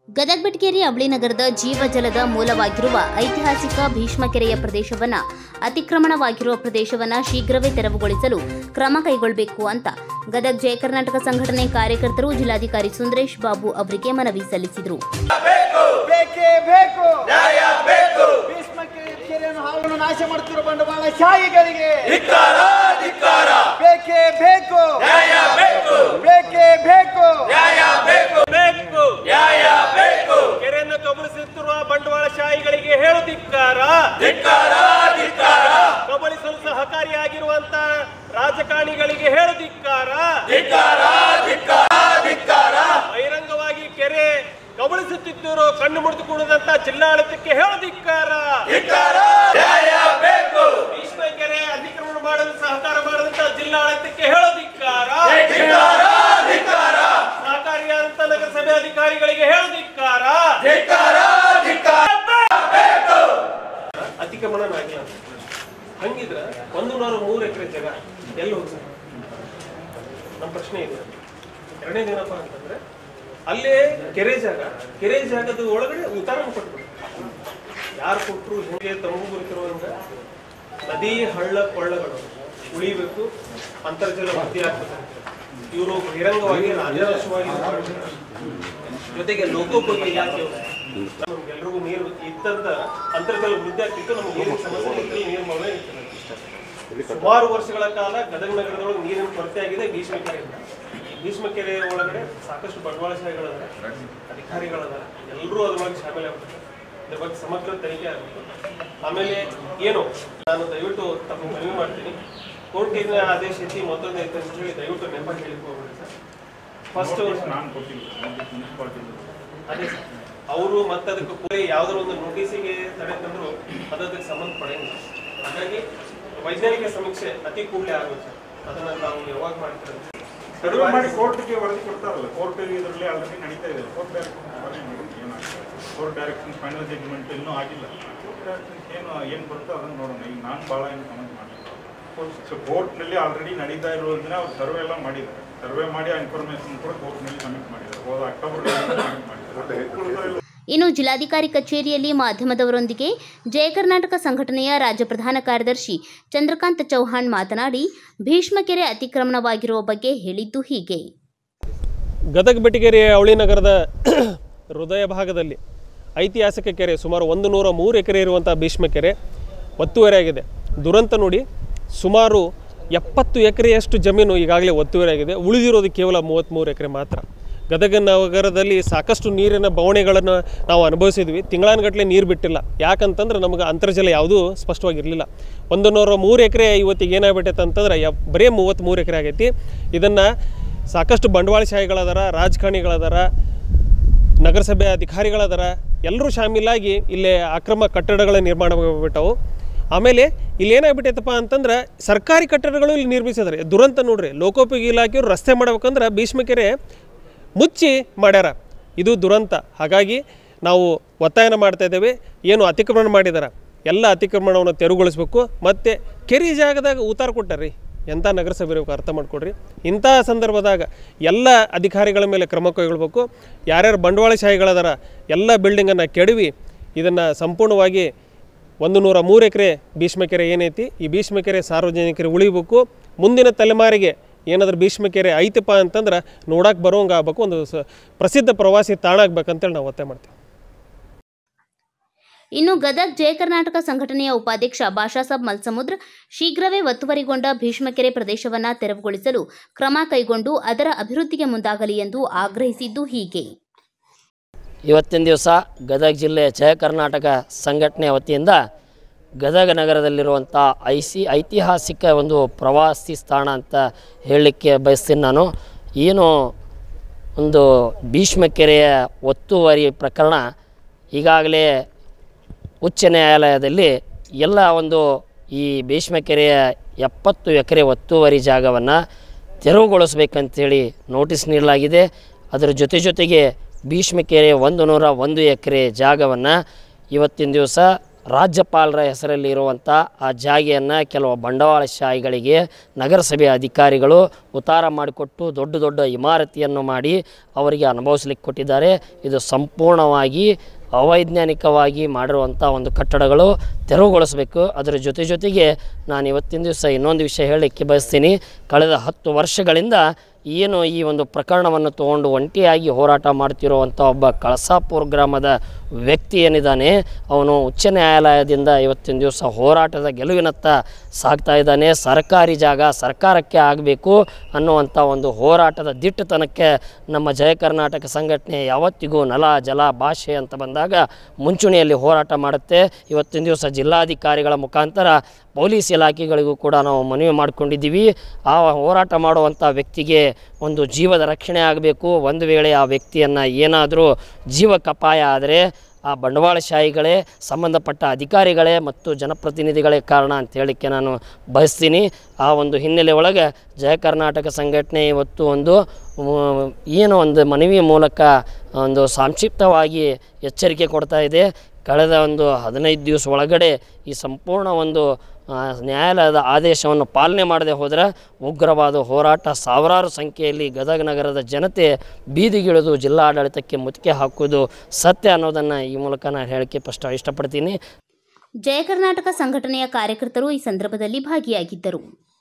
ಗದಗ ಬೆಟಗೇರಿ ಅವಳಿ ನಗರದ ಜೀವಜಲದ ಮೂಲವಾಗಿರುವ ಐತಿಹಾಸಿಕ ಭೀಷ್ಮಕೆರೆಯ ಪ್ರದೇಶವನ್ನ ಅತಿಕ್ರಮಣವಾಗಿರುವ ಪ್ರದೇಶವನ್ನ ಶೀಘ್ರವೇ ತೆರವುಗೊಳಿಸಲು ಕ್ರಮ ಕೈಗೊಳ್ಳಬೇಕು ಅಂತ ಗದಗ ಜಯ ಕರ್ನಾಟಕ ಸಂಘಟನೆ ಕಾರ್ಯಕರ್ತರು ಜಿಲ್ಲಾಧಿಕಾರಿ ಸುಂದರೇಶ್ ಬಾಬು ಅವರಿಗೆ ಮನವಿ ಸಲ್ಲಿಸಿದರು ಬೇಕೇ ಬೇಕು ನ್ಯಾಯ ಬೇಕು ಭೀಷ್ಮ ಕೆರೆ- ಕೆರೆಯನ್ನು ಹಾಳನ್ನು ನಾಶ ಮಾಡುತ್ತಿರುವ ಬಂಡವಾಳ ಶಾಹಿಗಳಿಗೆ ಧಿಕ್ಕಾರ ಧಿಕ್ಕಾರ ಬೇಕೇ ಬೇಕು ನ್ಯಾಯ ಬೇಕು ಬೇಕೇ ಬೇಕು ನ್ಯಾಯ ಬೇಕು ಬೇಕು ನ್ಯಾಯ ಬೇಕು ಕೆರೆಯನ್ನು ಕಬಳಿಸುತ್ತಿರುವ ಬಂಡವಾಳಶಾಹಿಗಳಿಗೆ ಹೇಳು ಧಿಕ್ಕಾರ ಧಿಕ್ಕಾರ ಧಿಕ್ಕಾರ ಕಬಳಿಸಲು ಸಹಕಾರಿಯಾಗಿರುವಂತ ರಾಜಕಾರಣಿಗಳಿಗೆ ಹೇಳು ಧಿಕ್ಕಾರ ಧಿಕ್ಕಾರ ಧಿಕ್ಕಾರ ಧಿಕ್ಕಾರ ಬಹಿರಂಗವಾಗಿ ಕೆರೆ ಕಬಳಿಸುತ್ತಿದ್ದರು ಕಣ್ಣು ಮುಡಿದುಕೊಳ್ಳದಂತ ಜಿಲ್ಲಾಡಳಿತಕ್ಕೆ ಹೇಳು ಧಿಕ್ಕಾರ ಧಿಕ್ಕಾರ ನ್ಯಾಯ ಬೇಕು ಭೀಷ್ಮ ಕೆರೆ ಅತಿಕ್ರಮಣ ಮಾಡಲು ಸಹಕಾರ ಮಾಡದಂತ ಜಿಲ್ಲಾಡಳಿತಕ್ಕೆ ಹೇಳು ಧಿಕ್ಕಾರ ಧಿಕ್ಕಾರ ಧಿಕ್ಕಾರ ಸಹಕಾರಿಯಾದಂತ ನಗರಸಭೆ ಅಧಿಕಾರಿಗಳಿಗೆ ಹೇಳು ಧಿಕ್ಕಾರ ಧಿಕ್ಕಾರ ಧಿಕ್ಕಾರ ಅತಿಕ್ರಮಣ ಆಗಿಲ್ಲ ಹಂಗಿದ್ರ ಒಂದು ನೂರ ಮೂರು ಎಕರೆ ಜಾಗ ಎಲ್ಲಿ ಹೋಗ್ತದೆ ನಮ್ಮ ಪ್ರಶ್ನೆ ಇದೆ ಎರಡನೇದೇನಪ್ಪ ಅಂತಂದ್ರೆ ಅಲ್ಲೇ ಕೆರೆ ಜಾಗ ಕೆರೆ ಜಾಗದ ಒಳಗಡೆ ಉತ್ತಾರ ಕೊಟ್ಬಿಡು ಯಾರು ಕೊಟ್ಟರು ಹಿಂಗೆ ತಮಗೂ ಗೊತ್ತಿರುವಂಗ ನದಿ ಹಳ್ಳ ಕೊಳ್ಳಗಳು ಉಳಿಬೇಕು ಅಂತರ್ಜಲ ವೃದ್ಧಿ ಆಗ್ತದೆ ಇವರು ಬಹಿರಂಗವಾಗಿ ರಾಜಾರೋಷವಾಗಿ ಇದು ಮಾಡ್ತಾರೆ. ಜೊತೆಗೆ ಲೋಕೋಪಯೋಗಿ ಇಲಾಖೆ ನಮ್ಗೆಲ್ರಿಗೂ ನೀರು ಇದ್ದಂತ ಅಂತರ್ಜಲ ವೃದ್ಧಿ ಆಗ್ತಿತ್ತು ನಮ್ಗೆ ನೀರಿನ ಸಮಸ್ಯೆ ಇತ್ತು ನೀರು ಮೌಲ್ಯ ಇತ್ತು ಸುಮಾರು ವರ್ಷಗಳ ಕಾಲ ಗದಗ ನಗರದೊಳಗೆ ನೀರಿನ ಕೊರತೆ ಆಗಿದೆ ಭೀಷ್ಮ ಕೆರೆಯಿಂದ ಈ ಭೀಷ್ಮ ಕೆರೆ ಒಳಗಡೆ ಸಾಕಷ್ಟು ಬಂಡವಾಳಶಾಹಿಗಳದಾರ ಅಧಿಕಾರಿಗಳದಾರ ಎಲ್ಲರೂ ಅದ್ರ ಬಗ್ಗೆ ಶಾಮೀಲ್ ಆಗ್ಬೇಕು ಇದ್ರ ಬಗ್ಗೆ ಸಮಗ್ರ ತನಿಖೆ ಆಗಬೇಕು ಆಮೇಲೆ ಏನು ನಾನು ದಯವಿಟ್ಟು ತಮ್ಮ ಮನವಿ ಮಾಡ್ತೀನಿ ಕೋರ್ಟಿನ ಆದೇಶ ಐತಿ ಮತ್ತೊಂದು ಐತೆ ಅಂತ ಹೇಳಿ ದಯವಿಟ್ಟು ನೆನಪ ಹೇಳಿಕ್ ಹೋಗ್ಬೇಡಿ ಸರ್ ಫಸ್ಟ್ ನಾನು ಕೊಟ್ಟಿಲ್ಲ ಮುನ್ಸಿಪಾಲ್ಟಿ ಅದೇ ಸರ್ ಅವರು ಮತ್ತೆ ಅದಕ್ಕೆ ಕೂಡಲೇ ಯಾವ್ದಾರ ಒಂದು ನೋಟಿಸಿಗೆ ತಡೆ ತಂದ್ರು ಅದು ಅದಕ್ಕೆ ಸಂಬಂಧಪಡಂಗಿಲ್ಲ ಹಾಗಾಗಿ ವೈಜ್ಞಾನಿಕ ಸಮೀಕ್ಷೆ ಅತಿ ಕೂಡಲೇ ಆಗುತ್ತೆ ಅದನ್ನ ನಾವು ಯಾವಾಗ ಮಾಡ್ತೀವಿ ಸರ್ವೆ ಮಾಡಿ ಕೋರ್ಟ್ಗೆ ವರದಿ ಕೊಡ್ತಾರಲ್ಲ ಕೋರ್ಟ್ ಇದರಲ್ಲಿ ಆಲ್ರೆಡಿ ನಡೀತಾ ಇದೆ court direction court direction final judgment ಇನ್ನೂ ಆಗಿಲ್ಲ ಕೋರ್ಟ್ ಡೈರೆಕ್ಷನ್ ಏನು ಏನು ಬರುತ್ತೋ ಅದನ್ನು ನೋಡೋಣ ಈಗ ನಾನು ಭಾಳ ಏನು ಕಮೆಂಟ್ ಮಾಡಿಲ್ಲ ಸೊ ಕೋರ್ಟ್ನಲ್ಲಿ ಆಲ್ರೆಡಿ ನಡೀತಾ ಇರೋದ್ರಿಂದ ಅವ್ರು ಸರ್ವೆ ಎಲ್ಲ ಮಾಡಿದ್ದಾರೆ ಸರ್ವೆ ಮಾಡಿ ಆ ಇನ್ಫಾರ್ಮೇಶನ್ ಕೂಡ ಕೋರ್ಟ್ನಲ್ಲಿ ಸಬ್ಮಿಟ್ ಮಾಡಿದ್ದಾರೆ ಹೋದ ಅಕ್ಟೋಬರ್ ಸಬ್ಮಿಟ್ ಮಾಡಿದ್ದಾರೆ ಇನ್ನು ಜಿಲ್ಲಾಧಿಕಾರಿ ಕಚೇರಿಯಲ್ಲಿ ಮಾಧ್ಯಮದವರೊಂದಿಗೆ ಜಯ ಕರ್ನಾಟಕ ಸಂಘಟನೆಯ ರಾಜ್ಯ ಪ್ರಧಾನ ಕಾರ್ಯದರ್ಶಿ ಚಂದ್ರಕಾಂತ್ ಚೌಹಾಣ್ ಮಾತನಾಡಿ ಭೀಷ್ಮಕೆರೆ ಅತಿಕ್ರಮಣವಾಗಿರುವ ಬಗ್ಗೆ ಹೇಳಿದ್ದು ಹೀಗೆ ಗದಗ ಬೆಟಗೇರಿ ಅವಳಿ ನಗರದ ಹೃದಯ ಭಾಗದಲ್ಲಿ ಐತಿಹಾಸಿಕ ಕೆರೆ ಸುಮಾರು ಒಂದು ನೂರ ಮೂರು ಎಕರೆ ಇರುವಂಥ ಭೀಷ್ಮ ಕೆರೆ ಒತ್ತುವರಿ ಆಗಿದೆ ದುರಂತ ನೋಡಿ ಸುಮಾರು ಎಪ್ಪತ್ತು ಎಕರೆಯಷ್ಟು ಜಮೀನು ಈಗಾಗಲೇ ಒತ್ತುವರಿ ಆಗಿದೆ ಉಳಿದಿರೋದು ಕೇವಲ ಮೂವತ್ತ್ಮೂರು ಎಕರೆ ಮಾತ್ರ ಗದಗ ನಗರದಲ್ಲಿ ಸಾಕಷ್ಟು ನೀರಿನ ಬವಣೆಗಳನ್ನು ನಾವು ಅನುಭವಿಸಿದ್ವಿ ತಿಂಗಳಾನುಗಟ್ಟಲೆ ನೀರು ಬಿಟ್ಟಿಲ್ಲ ಯಾಕಂತಂದ್ರೆ ನಮಗೆ ಅಂತರ್ಜಲ ಯಾವುದೂ ಸ್ಪಷ್ಟವಾಗಿರಲಿಲ್ಲ ಒಂದು ನೂರ ಮೂರು ಎಕರೆ ಇವತ್ತಿಗೆ ಏನಾಗ್ಬಿಟ್ಟೈತೆ ಅಂತಂದ್ರೆ ಯ ಬರೀ ಮೂವತ್ತ್ಮೂರು ಎಕರೆ ಆಗೈತಿ ಇದನ್ನು ಸಾಕಷ್ಟು ಬಂಡವಾಳಶಾಹಿಗಳದಾರ ರಾಜಕಾರಣಿಗಳದಾರ ನಗರಸಭೆ ಅಧಿಕಾರಿಗಳದಾರ ಎಲ್ಲರೂ ಶಾಮೀಲಾಗಿ ಇಲ್ಲಿ ಅಕ್ರಮ ಕಟ್ಟಡಗಳ ನಿರ್ಮಾಣ ಬಿಟ್ಟವು ಆಮೇಲೆ ಇಲ್ಲಿ ಏನಾಗ್ಬಿಟ್ಟೈತಪ್ಪ ಅಂತಂದ್ರೆ ಸರ್ಕಾರಿ ಕಟ್ಟಡಗಳು ಇಲ್ಲಿ ನಿರ್ಮಿಸಿದ್ದಾರೆ ದುರಂತ ನೋಡ್ರಿ ಲೋಕೋಪಯೋಗಿ ಇಲಾಖೆಯವರು ರಸ್ತೆ ಮಾಡ್ಬೇಕಂದ್ರೆ ಭೀಷ್ಮಕೆರೆ ಮುಚ್ಚಿ ಮಾಡ್ಯಾರ ಇದು ದುರಂತ ಹಾಗಾಗಿ ನಾವು ಒತ್ತಾಯನ ಮಾಡ್ತಾ ಇದ್ದೇವೆ ಏನು ಅತಿಕ್ರಮಣ ಮಾಡಿದಾರ ಎಲ್ಲ ಅತಿಕ್ರಮಣವನ್ನು ತೆರವುಗೊಳಿಸ್ಬೇಕು ಮತ್ತು ಕೆರೆ ಜಾಗದಾಗ ಉತ್ತಾರ ಕೊಟ್ಟಾರ್ರಿ ಎಂಥ ನಗರಸಭೆ ಇರ್ಬೇಕು ಅರ್ಥ ಮಾಡ್ಕೊಡ್ರಿ ಇಂಥ ಸಂದರ್ಭದಾಗ ಎಲ್ಲ ಅಧಿಕಾರಿಗಳ ಮೇಲೆ ಕ್ರಮ ಕೈಗೊಳ್ಬೇಕು ಯಾರ್ಯಾರು ಬಂಡವಾಳಶಾಹಿಗಳದಾರ ಎಲ್ಲ ಬಿಲ್ಡಿಂಗನ್ನು ಕೆಡವಿ ಇದನ್ನು ಸಂಪೂರ್ಣವಾಗಿ ಒಂದು ನೂರ ಮೂರು ಎಕರೆ ಭೀಷ್ಮಕೆರೆ ಏನೈತಿ ಈ ಭೀಷ್ಮಕೆರೆ ಸಾರ್ವಜನಿಕರು ಉಳಿಬೇಕು ಮುಂದಿನ ತಲೆಮಾರಿಗೆ ಏನಾದರೂ ಭೀಷ್ಮಕೆರೆ ಐತಪ್ಪ ಅಂತಂದ್ರೆ ನೋಡಕ್ಕೆ ಬರೋಂಗೆ ಆಗ್ಬೇಕು ಒಂದು ಸ ಪ್ರಸಿದ್ಧ ಪ್ರವಾಸಿ ತಾಣ ಆಗ್ಬೇಕಂತೇಳಿ ನಾವು ಒತ್ತಾಯ ಮಾಡ್ತೀವಿ ಇನ್ನು ಗದಗ್ ಜಯ ಕರ್ನಾಟಕ ಸಂಘಟನೆಯ ಉಪಾಧ್ಯಕ್ಷ ಭಾಷಾಸಾಬ್ ಮಲ್ಸಮುದ್ರ ಶೀಘ್ರವೇ ಒತ್ತುವರಿಗೊಂಡ ಭೀಷ್ಮಕೆರೆ ಪ್ರದೇಶವನ್ನ ತೆರವುಗೊಳಿಸಲು ಕ್ರಮ ಕೈಗೊಂಡು ಅದರ ಅಭಿವೃದ್ಧಿಗೆ ಮುಂದಾಗಲಿ ಎಂದು ಆಗ್ರಹಿಸಿದ್ದು ಹೀಗೆ ಇವತ್ತಿನ ದಿವಸ ಗದಗ ಜಿಲ್ಲೆ ಜಯ ಕರ್ನಾಟಕ ಸಂಘಟನೆ ವತಿಯಿಂದ ಗದಗ ನಗರದಲ್ಲಿರುವಂಥ ಐಸಿ ಐತಿಹಾಸಿಕ ಒಂದು ಪ್ರವಾಸಿ ಸ್ಥಾನ ಅಂತ ಹೇಳಲಿಕ್ಕೆ ಬಯಸ್ತೀನಿ ನಾನು ಏನು ಒಂದು ಭೀಷ್ಮಕೆರೆಯ ಒತ್ತುವರಿ ಪ್ರಕರಣ ಈಗಾಗಲೇ ಉಚ್ಚ ನ್ಯಾಯಾಲಯದಲ್ಲಿ ಎಲ್ಲ ಒಂದು ಈ ಭೀಷ್ಮಕೆರೆಯ ಎಪ್ಪತ್ತು ಎಕರೆ ಒತ್ತುವರಿ ಜಾಗವನ್ನು ತೆರವುಗೊಳಿಸ್ಬೇಕಂತೇಳಿ ನೋಟಿಸ್ ನೀಡಲಾಗಿದೆ ಅದರ ಜೊತೆ ಜೊತೆಗೆ ಭೀಷ್ಮಕೆರೆ ಒಂದು ನೂರ ಒಂದು ಎಕರೆ ಜಾಗವನ್ನು ಇವತ್ತಿನ ದಿವಸ ರಾಜ್ಯಪಾಲರ ಹೆಸರಲ್ಲಿ ಇರುವಂಥ ಆ ಜಾಗೆಯನ್ನು ಕೆಲವು ಬಂಡವಾಳಶಾಹಿಗಳಿಗೆ ನಗರಸಭೆ ಅಧಿಕಾರಿಗಳು ಉತ್ತಾರ ಮಾಡಿಕೊಟ್ಟು ದೊಡ್ಡ ದೊಡ್ಡ ಇಮಾರತಿಯನ್ನು ಮಾಡಿ ಅವರಿಗೆ ಅನುಭವಿಸ್ಲಿಕ್ಕೆ ಕೊಟ್ಟಿದ್ದಾರೆ ಇದು ಸಂಪೂರ್ಣವಾಗಿ ಅವೈಜ್ಞಾನಿಕವಾಗಿ ಮಾಡಿರುವಂಥ ಒಂದು ಕಟ್ಟಡಗಳು ತೆರವುಗೊಳಿಸಬೇಕು ಅದರ ಜೊತೆ ಜೊತೆಗೆ ನಾನು ಇವತ್ತಿನ ದಿವಸ ಇನ್ನೊಂದು ವಿಷಯ ಹೇಳಲಿಕ್ಕೆ ಬಯಸ್ತೀನಿ ಕಳೆದ ಹತ್ತು ವರ್ಷಗಳಿಂದ ಏನು ಈ ಒಂದು ಪ್ರಕರಣವನ್ನು ತಗೊಂಡು ಒಂಟಿಯಾಗಿ ಹೋರಾಟ ಮಾಡ್ತಿರುವಂಥ ಒಬ್ಬ ಕಳಸಾಪುರ ಗ್ರಾಮದ ವ್ಯಕ್ತಿ ಏನಿದ್ದಾನೆ ಅವನು ಉಚ್ಚ ನ್ಯಾಯಾಲಯದಿಂದ ಇವತ್ತಿನ ದಿವಸ ಹೋರಾಟದ ಗೆಲುವಿನತ್ತ ಸಾಗ್ತಾ ಇದ್ದಾನೆ ಸರ್ಕಾರಿ ಜಾಗ ಸರ್ಕಾರಕ್ಕೆ ಆಗಬೇಕು ಅನ್ನುವಂಥ ಒಂದು ಹೋರಾಟದ ದಿಟ್ಟತನಕ್ಕೆ ನಮ್ಮ ಜಯ ಕರ್ನಾಟಕ ಸಂಘಟನೆ ಯಾವತ್ತಿಗೂ ನೆಲ ಜಲ ಭಾಷೆ ಅಂತ ಬಂದಾಗ ಮುಂಚೂಣಿಯಲ್ಲಿ ಹೋರಾಟ ಮಾಡುತ್ತೆ ಇವತ್ತಿನ ದಿವಸ ಜಿಲ್ಲಾಧಿಕಾರಿಗಳ ಮುಖಾಂತರ ಪೊಲೀಸ್ ಇಲಾಖೆಗಳಿಗೂ ಕೂಡ ನಾವು ಮನವಿ ಮಾಡಿಕೊಂಡಿದ್ದೀವಿ ಆ ಹೋರಾಟ ಮಾಡುವಂಥ ವ್ಯಕ್ತಿಗೆ ಒಂದು ಜೀವದ ರಕ್ಷಣೆ ಆಗಬೇಕು ಒಂದು ವೇಳೆ ಆ ವ್ಯಕ್ತಿಯನ್ನು ಏನಾದರೂ ಜೀವಕ್ಕಪಾಯ ಆದರೆ ಆ ಬಂಡವಾಳಶಾಹಿಗಳೇ ಸಂಬಂಧಪಟ್ಟ ಅಧಿಕಾರಿಗಳೇ ಮತ್ತು ಜನಪ್ರತಿನಿಧಿಗಳೇ ಕಾರಣ ಅಂತ ಹೇಳಲಿಕ್ಕೆ ನಾನು ಬಯಸ್ತೀನಿ ಆ ಒಂದು ಹಿನ್ನೆಲೆ ಒಳಗೆ ಜಯ ಕರ್ನಾಟಕ ಸಂಘಟನೆ ಇವತ್ತು ಒಂದು ಮ್, ಏನು ಒಂದು ಮನವಿ ಮೂಲಕ ಒಂದು ಸಂಕ್ಷಿಪ್ತವಾಗಿ ಎಚ್ಚರಿಕೆ ಕೊಡ್ತಾ ಇದೆ ಕಳೆದ ಒಂದು ಹದಿನೈದು ದಿವಸ ಒಳಗಡೆ ಈ ಸಂಪೂರ್ಣ ಒಂದು ಆ, ನ್ಯಾಯಾಲಯದ ಆದೇಶವನ್ನು ಪಾಲನೆ ಮಾಡದೆ ಹೋದರೆ ಉಗ್ರವಾದ ಹೋರಾಟ ಸಾವಿರಾರು ಸಂಖ್ಯೆಯಲ್ಲಿ ಗದಗ ನಗರದ ಜನತೆ ಬೀದಿಗಿಳಿದು ಜಿಲ್ಲಾಡಳಿತಕ್ಕೆ ಮುತ್ತಿಗೆ ಹಾಕುವುದು ಸತ್ಯ ಅನ್ನೋದನ್ನು ಈ ಮೂಲಕ ನಾನು ಹೇಳಕ್ಕೆ ಫಸ್ಟ್ ಇಷ್ಟಪಡ್ತೀನಿ ಜಯ ಕರ್ನಾಟಕ ಸಂಘಟನೆಯ ಕಾರ್ಯಕರ್ತರು ಈ ಸಂದರ್ಭದಲ್ಲಿ ಭಾಗಿಯಾಗಿದ್ದರು